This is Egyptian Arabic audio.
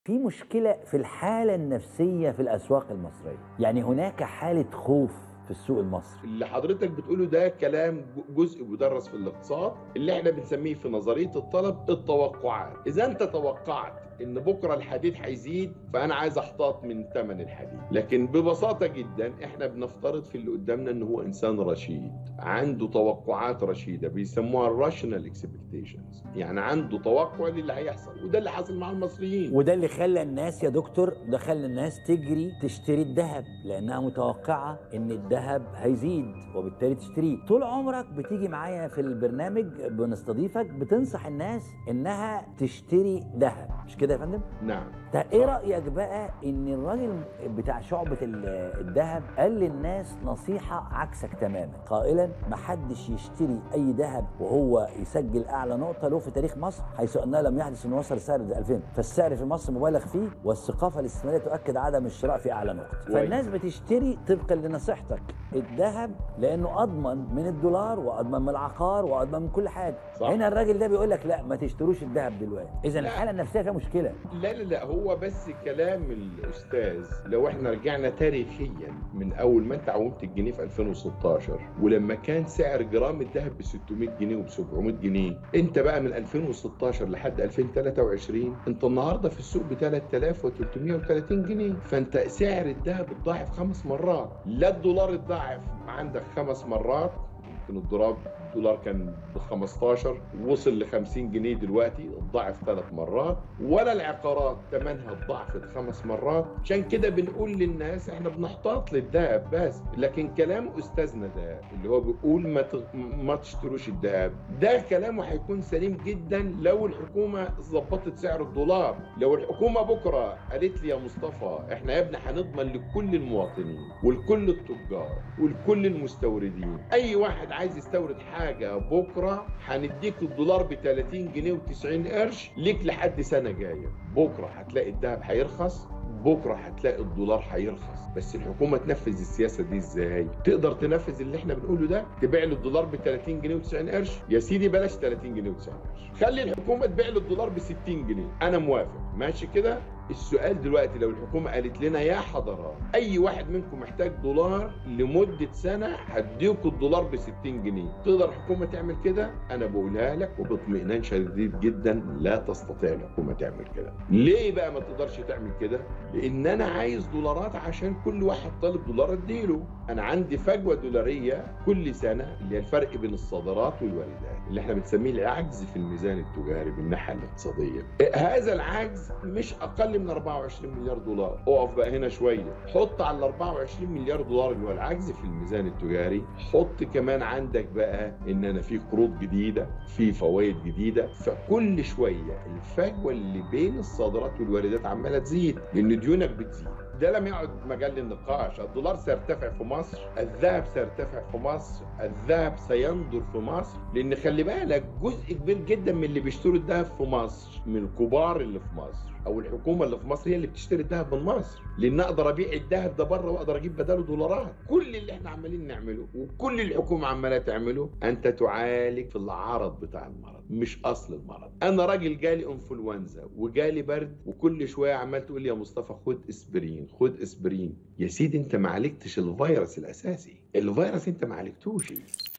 في مشكلة في الحالة النفسية في الأسواق المصرية يعني هناك حالة خوف في السوق المصري اللي حضرتك بتقوله ده كلام جزء مدرس في الاقتصاد اللي احنا بنسميه في نظريه الطلب التوقعات اذا انت توقعت ان بكره الحديد هيزيد فانا عايز احتاط من ثمن الحديد لكن ببساطه جدا احنا بنفترض في اللي قدامنا ان هو انسان رشيد عنده توقعات رشيده بيسموها الراشنال اكسبكتيشنز يعني عنده توقع للي هيحصل وده اللي حصل مع المصريين وده اللي خلى الناس يا دكتور ده خلى الناس تجري تشتري الذهب لانها متوقعه ان الذهب هيزيد وبالتالي تشتريه طول عمرك بتيجي معايا في البرنامج بنستضيفك بتنصح الناس انها تشتري ذهب مش كده يا فندم نعم طب ايه رايك بقى ان الراجل بتاع شعبه ال- الذهب قال للناس نصيحه عكسك تماما قائلا محدش يشتري اي ذهب وهو يسجل اعلى نقطه له في تاريخ مصر حيث انه لم يحدث انه وصل سعر 2000 فالسعر في مصر مبالغ فيه والثقافه الاستثماريه تؤكد عدم الشراء في اعلى نقطه كويس. فالناس بتشتري طبقا لنصيحتك الذهب لانه اضمن من الدولار واضمن من العقار واضمن من كل حاجه صح. هنا الراجل ده بيقول لك لا ما تشتروش الذهب دلوقتي اذا لا. الحاله النفسيه فيها مشكله لا لا لا هو بس كلام الاستاذ لو احنا رجعنا تاريخيا من اول ما انت عومت الجنيه في 2016 ولما كان سعر جرام الذهب ب 600 جنيه وب 700 جنيه انت بقى من 2016 لحد 2023 انت النهارده في السوق ب 3330 جنيه فانت سعر الذهب اتضاعف خمس مرات لا الدولار اتضاعف عندك خمس مرات يمكن الدولار الدولار كان ب 15 وصل ل 50 جنيه دلوقتي اتضاعف ثلاث مرات ولا العقارات ثمنها اتضاعفت خمس مرات عشان كده بنقول للناس احنا بنحتاط للذهب بس لكن كلام استاذنا ده اللي هو بيقول ما ت- ما تشتروش الذهب ده كلامه هيكون سليم جدا لو الحكومه ظبطت سعر الدولار لو الحكومه بكره قالت لي يا مصطفى احنا يا ابني هنضمن لكل المواطنين ولكل التجار ولكل المستوردين اي واحد عايز يستورد حاجه بكره هنديك الدولار ب 30 جنيه و90 قرش ليك لحد سنه جايه بكره هتلاقي الذهب هيرخص بكره هتلاقي الدولار هيرخص بس الحكومه تنفذ السياسه دي ازاي تقدر تنفذ اللي احنا بنقوله ده تبيع له الدولار ب 30 جنيه و90 قرش يا سيدي بلاش 30 جنيه و90 قرش خلي الحكومه تبيع له الدولار ب 60 جنيه انا موافق ماشي كده السؤال دلوقتي لو الحكومه قالت لنا يا حضرات اي واحد منكم محتاج دولار لمده سنه هديكوا الدولار ب 60 جنيه تقدر الحكومه تعمل كده انا بقولها لك وباطمئنان شديد جدا لا تستطيع الحكومه تعمل كده ليه بقى ما تقدرش تعمل كده لان انا عايز دولارات عشان كل واحد طالب دولار اديله انا عندي فجوه دولاريه كل سنه اللي هي الفرق بين الصادرات والواردات اللي احنا بنسميه العجز في الميزان التجاري بالناحيه الاقتصاديه هذا العجز مش اقل من 24 مليار دولار اقف بقى هنا شويه حط على ال 24 مليار دولار اللي هو العجز في الميزان التجاري حط كمان عندك بقى ان انا في قروض جديده في فوائد جديده فكل شويه الفجوه اللي بين الصادرات والواردات عماله تزيد لان ديونك بتزيد ده لم يعد مجال للنقاش الدولار سيرتفع في مصر الذهب سيرتفع في مصر الذهب سيندر في مصر لان خلي بالك جزء كبير جدا من اللي بيشتروا الذهب في مصر من الكبار اللي في مصر او الحكومه اللي في مصر هي اللي بتشتري الذهب من مصر لان اقدر ابيع الذهب ده بره واقدر اجيب بداله دولارات كل اللي احنا عمالين نعمله وكل الحكومه عماله تعمله انت تعالج في العرض بتاع المرض مش اصل المرض انا راجل جالي انفلونزا وجالي برد وكل شويه عمال تقول لي يا مصطفى خد اسبرين خد اسبرين يا سيدي انت ما عالجتش الفيروس الاساسي الفيروس انت ما عالجتوش